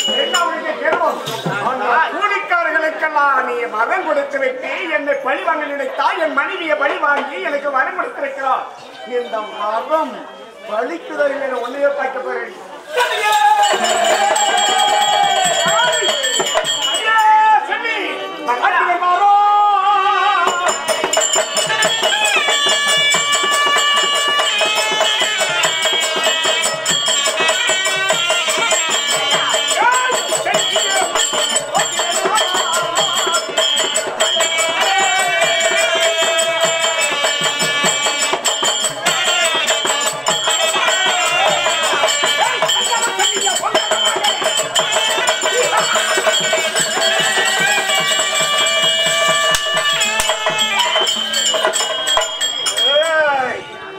என்ன உனக்கு கர்வம்? அந்த கூலிக்காரர்களுக்கெல்லாம் நீ வரம் கொடுத்து விட்டு என்னை பழி வாங்க நினைத்தால் என் மனைவியை பழி வாங்கி எனக்கு வரம் கொடுத்திருக்கிறார் இந்த மரம் பழிக்குதோ இல்லை ஒன்னையே பார்க்க போறேன் ஐயா, சென்னி, மகாத்மா மரம். ஏய்,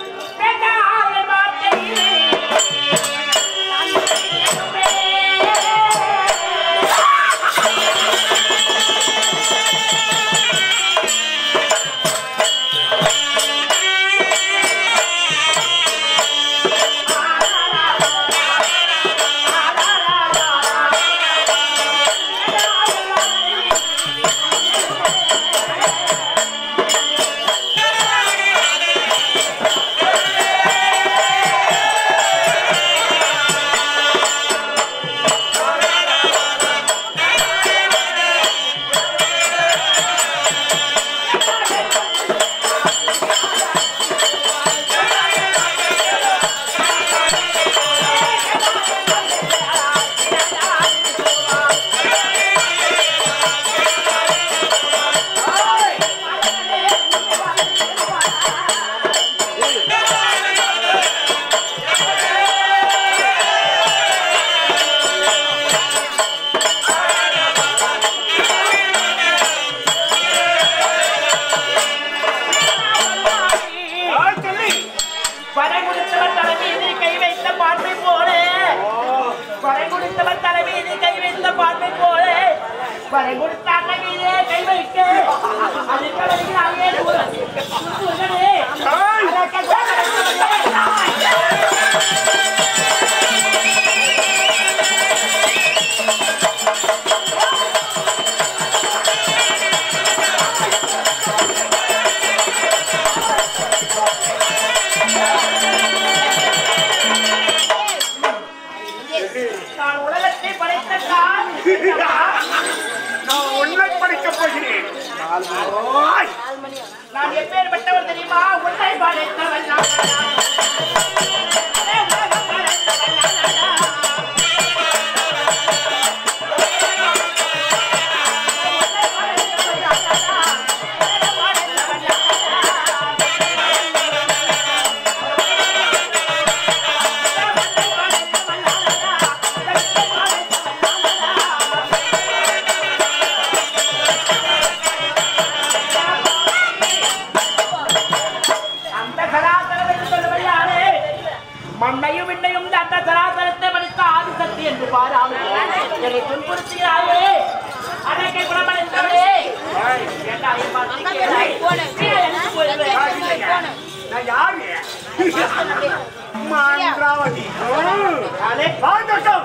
ஏய், சென்னி. படைமுடித்தவர் தலைமீது கை வைத்த பான்மை போலே படைமுடித்தவர் தலைமீது கை வைத்த பான்மை போலே படைமுடித்த அண்ணன் மீதே கை வைக்க அதுக்கு வரைக்கும் நாயே சுடுகடே ஏய், நான் உலகத்தை படைத்த தான் நான் உன்னை படிக்கப் போகிறேன் ஓய், நான் எப்பேற்பட்டவர் தெரியுமா உன்னை படைத்தவன் நான். உலகம் படைத்தவன் நான். அந்த சராசரம் என்று சொல்லுபடியாலே மண்ணையும் விண்ணையும் அந்த சராசரத்தை மனித ஆதிசக்தி என்று பாராமல் என்னை துன்புறுத்துகிறாயே